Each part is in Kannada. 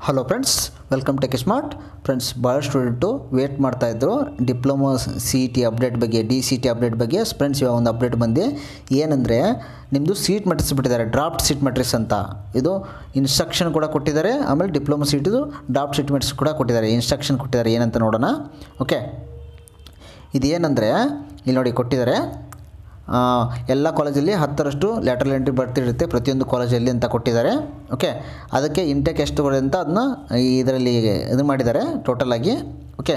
hello friends welcome tech smart friends ಭಾಳ ಸ್ಟೂಡೆಂಟು ವೇಟ್ ಮಾಡ್ತಾಯಿದ್ರು diploma C E T update ಬಗ್ಗೆ ಡಿ ಸಿ ಟಿ ಅಪ್ಡೇಟ್ ಬಗ್ಗೆ ಫ್ರೆಂಡ್ಸ್ ಇವಾಗ ಒಂದು ಅಪ್ಡೇಟ್ ಬಂದು ಏನಂದರೆ ನಿಮ್ಮದು ಸೀಟ್ ಮೆಟ್ರಿಕ್ಸ್ ಬಿಟ್ಟಿದ್ದಾರೆ ಡ್ರಾಫ್ಟ್ ಸೀಟ್ ಮೆಟ್ರಿಕ್ಸ್ ಅಂತ ಇದು ಇನ್ಸ್ಟ್ರಕ್ಷನ್ ಕೂಡ ಕೊಟ್ಟಿದ್ದಾರೆ ಆಮೇಲೆ ಡಿಪ್ಲೊಮಾ ಸೀಟಿದು ಡ್ರಾಫ್ಟ್ ಸೀಟ್ ಮೆಟ್ರಿಕ್ಸ್ ಕೂಡ ಕೊಟ್ಟಿದ್ದಾರೆ ಇನ್ಸ್ಟ್ರಕ್ಷನ್ ಕೊಟ್ಟಿದ್ದಾರೆ ಏನಂತ ನೋಡೋಣ ಓಕೆ ಇದೇನೆಂದರೆ ಇಲ್ಲಿ ನೋಡಿ ಕೊಟ್ಟಿದ್ದಾರೆ ಆ, ಎಲ್ಲ ಕಾಲೇಜಲ್ಲಿ ಹತ್ತರಷ್ಟು ಲ್ಯಾಟ್ರಲ್ ಎಂಟ್ರಿ ಬರ್ತಿರುತ್ತೆ ಪ್ರತಿಯೊಂದು ಕಾಲೇಜಲ್ಲಿ ಅಂತ ಕೊಟ್ಟಿದ್ದಾರೆ ಓಕೆ ಅದಕ್ಕೆ ಇಂಟೆಕ್ ಎಷ್ಟು ಬರುತ್ತೆ ಅಂತ ಅದನ್ನ ಇದರಲ್ಲಿ ಇದು ಮಾಡಿದ್ದಾರೆ ಟೋಟಲಾಗಿ ಓಕೆ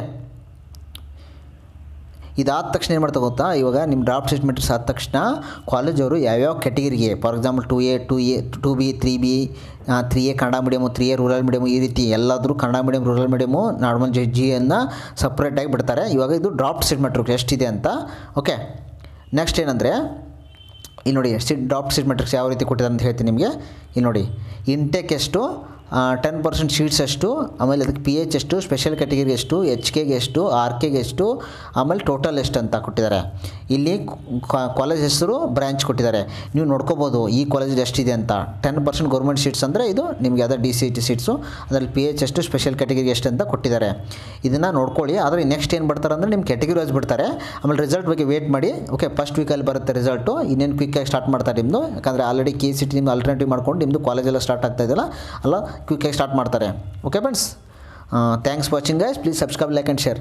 ಇದಾದ ತಕ್ಷಣ ಏನು ಮಾಡ್ತಾ ಗೊತ್ತಾ ಇವಾಗ ನಿಮ್ಮ ಡ್ರಾಫ್ಟ್ ಸೀಟ್ ಮೆಟ್ರಿಕ್ಸ್ ಆದ ತಕ್ಷಣ ಕಾಲೇಜವರು ಯಾವ್ಯಾವ ಕ್ಯಾಟಗಿರಿಗೆ for example two A two A two B three B three A Kannada medium three A rural medium ಈ ರೀತಿ ಎಲ್ಲಾದರೂ Kannada medium rural medium normal G ಜಿಯನ್ನು ಸಪ್ರೇಟಾಗಿ ಬಿಡ್ತಾರೆ ಇವಾಗ ಇದು ಡ್ರಾಫ್ಟ್ ಸೀಟ್ ಮೆಟ್ರಿಕ್ಸ್ ಎಷ್ಟಿದೆ ಅಂತ ಓಕೆ ನೆಕ್ಸ್ಟ್ ಏನಂದರೆ ಇಲ್ಲಿ ನೋಡಿ ಸಿಟ್ ಡ್ರಾಫ್ಟ್ ಸೀಟ್ ಮೆಟ್ರಿಕ್ಸ್ ಯಾವ ರೀತಿ ಕೊಟ್ಟಿದ್ದಾರೆ ಅಂತ ಹೇಳ್ತೀನಿ ನಿಮಗೆ ಇಲ್ಲಿ ನೋಡಿ ಇಂಟೆಕ್ ಎಷ್ಟು ಟೆನ್ ಪರ್ಸೆಂಟ್ ಶೀಟ್ಸ್ ಎಷ್ಟು ಆಮೇಲೆ ಅದಕ್ಕೆ ಪಿ ಎಚ್ ಎಷ್ಟು ಸ್ಪೆಷಲ್ ಕ್ಯಾಟಗರಿ ಎಷ್ಟು ಎಚ್ ಕೆಗೆ ಎಷ್ಟು ಆರ್ ಕೆಗೆ ಎಷ್ಟು ಆಮೇಲೆ ಟೋಟಲ್ ಎಷ್ಟು ಅಂತ ಕೊಟ್ಟಿದ್ದಾರೆ ಇಲ್ಲಿ ಕಾಲೇಜ್ ಹೆಸರು ಬ್ರ್ಯಾಂಚ್ ಕೊಟ್ಟಿದ್ದಾರೆ ನೀವು ನೋಡ್ಕೋಬೋದು ಈ ಕಾಲೇಜ್ ಎಷ್ಟಿದೆ ಅಂತ ಟೆನ್ ಪರ್ಸೆಂಟ್ ಗೌರ್ಮೆಂಟ್ ಸೀಟ್ಸ್ ಅಂದರೆ ಇದು ನಿಮಗೆ ಅದೇ ಡಿ ಸಿ ಟಿ ಸೀಟ್ಸು ಅದರಲ್ಲಿ ಪಿ ಎಚ್ ಎಷ್ಟು ಸ್ಪೆಷಲ್ ಕ್ಯಾಟಗರಿ ಎಷ್ಟು ಅಂತ ಕೊಟ್ಟಿದ್ದಾರೆ ಇದನ್ನು ನೋಡ್ಕೊಳ್ಳಿ ಆದರೆ ನೆಕ್ಸ್ಟ್ ಏನು ಬಿಡ್ತಾರೆ ಅಂದರೆ ನಿಮ್ಮ ಕ್ಯಾಟಗರಿ ವೈಸ್ ಬಿಡ್ತಾರೆ ಆಮೇಲೆ ರಿಸಲ್ಟ್ ಬಗ್ಗೆ ವೇಟ್ ಮಾಡಿ ಓಕೆ ಫಸ್ಟ್ ವೀಕಲ್ಲಿ ಬರುತ್ತೆ ರಿಸಲ್ಟು ಇನ್ನೇನು ಕ್ವಿಕ್ಕಾಗಿ ಸ್ಟಾರ್ಟ್ ಮಾಡ್ತಾರೆ ನಿಮ್ಮದು ಯಾಕಂದರೆ ಆಲ್ರೆಡಿ ಕೆ ಸಿ ಟಿ ನಿಮ್ದು ಆಲ್ಟರ್ನೇಟಿವ್ ಮಾಡ್ಕೊಂಡು ನಿಮ್ಮದು ಕಾಲೇಜೆಲ್ಲ ಸ್ಟಾರ್ಟ್ ಆಗ್ತಾ ಇದೆಯಲ್ಲ ಅಲ್ಲ ಕ್ವಿಕ್ಕಾಗಿ ಸ್ಟಾರ್ಟ್ ಮಾಡ್ತಾರೆ okay friends thanks watching guys please subscribe like and share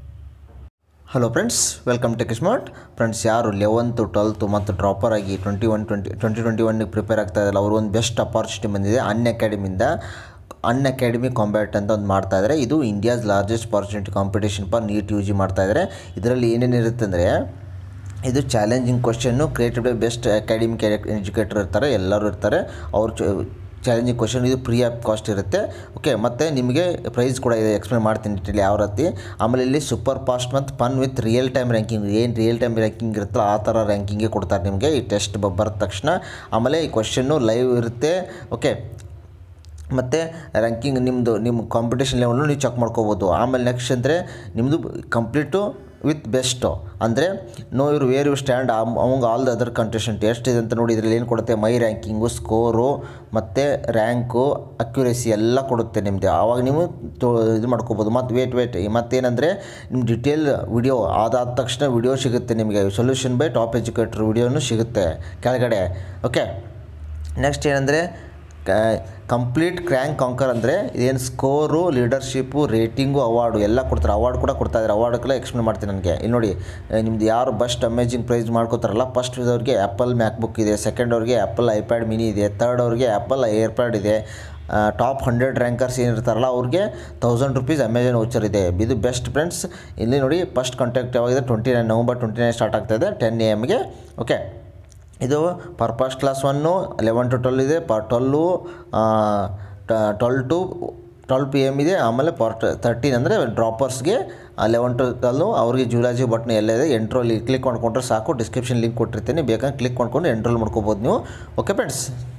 hello friends welcome tech smart friends ಯಾರು ಲೆವೆಂತು ಟ್ವೆಲ್ತು ಮತ್ತು ಡ್ರಾಪರ್ ಆಗಿ twenty one twenty twenty twenty ಒನ್ಗೆ ಪ್ರಿಪೇರ್ ಆಗ್ತಾ ಇದ್ದಾರೆ ಅವರು ಒಂದು ಬೆಸ್ಟ್ ಅಪಾರ್ಚುನಿಟಿ ಬಂದಿದೆ ಅನ್ ಅಕಾಡೆಮಿಯಿಂದ ಅನ್ ಅಕಾಡೆಮಿ ಕಾಂಬ್ಯಾಟ್ ಅಂತ ಒಂದು ಮಾಡ್ತಾ ಇದ್ದಾರೆ ಇದು India's largest opportunity competition for NEET U G ಮಾಡ್ತಾ ಇದ್ದಾರೆ ಇದರಲ್ಲಿ ಏನೇನಿರುತ್ತೆ ಅಂದರೆ ಇದು challenging question creative best academic educator ಇರ್ತಾರೆ ಎಲ್ಲರೂ ಇರ್ತಾರೆ ಅವ್ರು ಚಾಲೆಂಜಿಂಗ್ ಕ್ವಶನ್ ಇದು ಫ್ರೀ ಆಫ್ ಕಾಸ್ಟ್ ಇರುತ್ತೆ ಓಕೆ ಮತ್ತು ನಿಮಗೆ ಪ್ರೈಸ್ ಕೂಡ ಇದೆ ಎಕ್ಸ್ಪ್ಲೇನ್ ಮಾಡ್ತೀನಿ ಡೀಟೇಲ್ ಯಾವ ರೀತಿ ಆಮೇಲೆ ಇಲ್ಲಿ ಸೂಪರ್ ಫಾಸ್ಟ್ ಮತ್ತು fun with real time ranking ಏನು ರಿಯಲ್ ಟೈಮ್ ರ್ಯಾಂಕಿಂಗ್ ಇರುತ್ತಲ್ಲ ಆ ಥರ ರ್ಯಾಂಕಿಂಗೇ ಕೊಡ್ತಾರೆ ನಿಮಗೆ ಈ ಟೆಸ್ಟ್ ಬರದ ತಕ್ಷಣ ಆಮೇಲೆ ಈ ಕ್ವಶನ್ನು ಲೈವ್ ಇರುತ್ತೆ ಓಕೆ ಮತ್ತು ರ್ಯಾಂಕಿಂಗ್ ನಿಮ್ಮದು ನಿಮ್ಮ ಕಾಂಪಿಟೇಷನ್ ಲೆವೆಲ್ನು ನೀವು ಚೆಕ್ ಮಾಡ್ಕೋಬೋದು ಆಮೇಲೆ ನೆಕ್ಸ್ಟ್ ಅಂದರೆ ನಿಮ್ಮದು ಕಂಪ್ಲೀಟು ವಿತ್ ಬೆಸ್ಟು ಅಂದರೆ ನೋ ಇವ್ರು where you stand among all the other contestant ಎಷ್ಟಿದೆ ಅಂತ ನೋಡಿ ಇದರಲ್ಲಿ ಏನು ಕೊಡುತ್ತೆ ಮೈ ರ್ಯಾಂಕಿಂಗು ಸ್ಕೋರು ಮತ್ತು ರ್ಯಾಂಕು ಅಕ್ಯುರೇಸಿ ಎಲ್ಲ ಕೊಡುತ್ತೆ ನಿಮ್ಮದು ಆವಾಗ ನೀವು ತೊ ಇದು ಮಾಡ್ಕೋಬೋದು ಮತ್ತು ವೇಟ್ ವೇಟ್ ಮತ್ತೇನೆಂದರೆ ನಿಮ್ಮ ಡಿಟೇಲ್ ವಿಡಿಯೋ ಅದಾದ ತಕ್ಷಣ ವಿಡಿಯೋ ಸಿಗುತ್ತೆ ನಿಮಗೆ ಸೊಲ್ಯೂಷನ್ ಬೈ ಟಾಪ್ ಎಜುಕೇಟ್ರ್ ವಿಡಿಯೋನು ಸಿಗುತ್ತೆ ಕೆಳಗಡೆ ಓಕೆ ನೆಕ್ಸ್ಟ್ ಏನಂದರೆ ಕಂಪ್ಲೀಟ್ ಕ್ರ್ಯಾಂಕ್ ಕಾಂಕರ್ ಅಂದರೆ ಇದೇನು ಸ್ಕೋರು ಲೀಡರ್ಶಿಪ್ಪು ರೇಟಿಂಗು ಅವಾರ್ಡು ಎಲ್ಲ ಕೊಡ್ತಾರೆ ಅವಾರ್ಡ್ ಕೂಡ ಕೊಡ್ತಾ ಇದ್ದಾರೆ ಅವಾರ್ಡ್ಗೆಲ್ಲ ಎಕ್ಸ್ಪ್ಲೇನ್ ಮಾಡ್ತೀನಿ ನನಗೆ ಇಲ್ಲಿ ನೋಡಿ ಆ, ನಿಮ್ದು ಯಾರು ಬೆಸ್ಟ್ ಅಮೇಜಿಂಗ್ ಪ್ರೈಸ್ ಮಾಡ್ಕೋತಾರಲ್ಲ ಫಸ್ಟ್ ಅವ್ರಿಗೆ ಆ್ಯಪಲ್ ಮ್ಯಾಕ್ಬುಕ್ ಇದೆ ಸೆಕೆಂಡ್ ಅವ್ರಿಗೆ ಆ್ಯಪಲ್ ಐಪ್ಯಾಡ್ ಮಿನಿ ಇದೆ ತರ್ಡ್ ಅವ್ರಿಗೆ ಆ್ಯಪಲ್ ಏರ್ಪ್ಯಾಡ್ ಇದೆ ಟಾಪ್ ಹಂಡ್ರೆಡ್ ರ್ಯಾಂಕರ್ಸ್ ಏನಿರ್ತಾರಲ್ಲ ಅವ್ರಿಗೆ ತೌಸಂಡ್ ರುಪೀಸ್ ಅಮೆಜಾನ್ ವೋಚರ್ ಇದೆ ಇದು ಬೆಸ್ಟ್ ಫ್ರೆಂಡ್ಸ್ ಇಲ್ಲಿ ನೋಡಿ ಫಸ್ಟ್ ಕಾಂಟ್ಯಾಕ್ಟ್ ಯಾವಾಗಿದೆ twenty nine November twenty nine start ಆಗ್ತಾಯಿದೆ ಟೆನ್ ಎ ಎಮ್ಗೆ ಓಕೆ ಇದು per first class one eleven to twelve ಇದೆ per twelve twelve to twelve P M ಇದೆ ಆಮೇಲೆ ಪರ್ ತರ್ಟೀನ್ ಅಂದರೆ ಡ್ರಾಪರ್ಸ್ಗೆ ಲೆವೆನ್ ಟು ಟ್ವೆಲ್ಲು ಅವ್ರಿಗೆ ಜೂಲಾಜಿ ಬಟ್ನ್ ಎಲ್ಲ ಇದೆ ಎಂಟ್ರೋಲ್ ಕ್ಲಿಕ್ ಮಾಡ್ಕೊಂಡ್ರೆ ಸಾಕು ಡಿಸ್ಕ್ರಿಪ್ಷನ್ ಲಿಂಕ್ ಕೊಟ್ಟಿರ್ತೀನಿ ಬೇಕಂದ್ರೆ ಕ್ಲಿಕ್ ಮಾಡ್ಕೊಂಡು ಎಂಟ್ರೋಲ್ ಮಾಡ್ಕೋಬೋದು ನೀವು ಓಕೆ ಫ್ರೆಂಡ್ಸ್